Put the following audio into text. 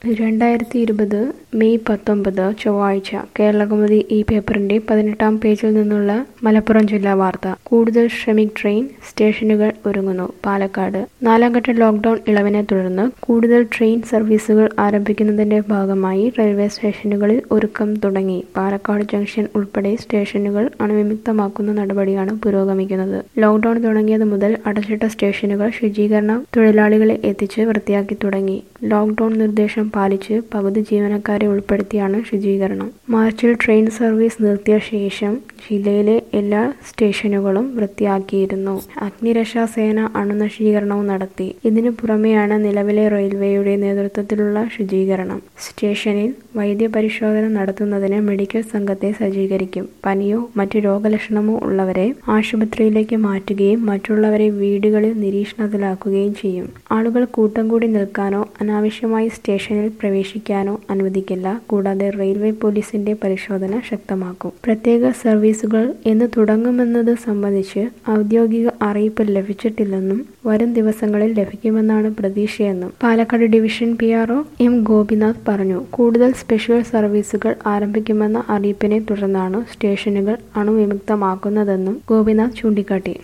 രണ്ടായിരത്തി ഇരുപത് മെയ് പത്തൊമ്പത് ചൊവ്വാഴ്ച കേരളകൗമുദി ഈ പേപ്പറിന്റെ പതിനെട്ടാം പേജിൽ നിന്നുള്ള മലപ്പുറം ജില്ലാ വാർത്ത കൂടുതൽ ശ്രമിക് ട്രെയിൻ സ്റ്റേഷനുകൾ ഒരുങ്ങുന്നു പാലക്കാട് നാലാം ഘട്ട ലോക്ഡൌൺ ഇളവിനെ തുടർന്ന് കൂടുതൽ ട്രെയിൻ സർവീസുകൾ ആരംഭിക്കുന്നതിന്റെ ഭാഗമായി റെയിൽവേ സ്റ്റേഷനുകളിൽ ഒരുക്കം തുടങ്ങി പാലക്കാട് ജംഗ്ഷൻ ഉൾപ്പെടെ സ്റ്റേഷനുകൾ അണുവിമുക്തമാക്കുന്ന നടപടിയാണ് പുരോഗമിക്കുന്നത് ലോക്ഡൌൺ തുടങ്ങിയത് മുതൽ അടച്ചിട്ട സ്റ്റേഷനുകൾ ശുചീകരണ തൊഴിലാളികളെ എത്തിച്ച് വൃത്തിയാക്കി തുടങ്ങി ലോക്ഡൌൺ നിർദ്ദേശം പാലിച്ച് പകുതി ജീവനക്കാരെ ഉൾപ്പെടുത്തിയാണ് ശുചീകരണം മാർച്ചിൽ ട്രെയിൻ സർവീസ് നിർത്തിയ ശേഷം ജില്ലയിലെ എല്ലാ സ്റ്റേഷനുകളും വൃത്തിയാക്കിയിരുന്നു അഗ്നിരക്ഷാ സേന അണുനശീകരണവും നടത്തി ഇതിനു പുറമെയാണ് നിലവിലെ റെയിൽവേയുടെ നേതൃത്വത്തിലുള്ള ശുചീകരണം സ്റ്റേഷനിൽ വൈദ്യപരിശോധന നടത്തുന്നതിന് മെഡിക്കൽ സംഘത്തെ സജ്ജീകരിക്കും പനിയോ മറ്റു രോഗലക്ഷണമോ ഉള്ളവരെ ആശുപത്രിയിലേക്ക് മാറ്റുകയും മറ്റുള്ളവരെ വീടുകളിൽ നിരീക്ഷണത്തിലാക്കുകയും ചെയ്യും ആളുകൾ കൂട്ടം കൂടി നിൽക്കാനോ അനാവശ്യമായി സ്റ്റേഷനിൽ പ്രവേശിക്കാനോ അനുവദിക്കില്ല കൂടാതെ റെയിൽവേ പോലീസിന്റെ പരിശോധന ശക്തമാക്കും പ്രത്യേക സർവീസുകൾ എന്ന് തുടങ്ങുമെന്നത് സംബന്ധിച്ച് ഔദ്യോഗിക അറിയിപ്പ് ലഭിച്ചിട്ടില്ലെന്നും വരും ദിവസങ്ങളിൽ ലഭിക്കുമെന്നാണ് പ്രതീക്ഷയെന്നും Palakkad division P RO M Gopinath പറഞ്ഞു കൂടുതൽ സ്പെഷ്യൽ സർവീസുകൾ ആരംഭിക്കുമെന്ന അറിയിപ്പിനെ തുടർന്നാണ് സ്റ്റേഷനുകൾ അണുവിമുക്തമാക്കുന്നതെന്നും ഗോപിനാഥ് ചൂണ്ടിക്കാട്ടി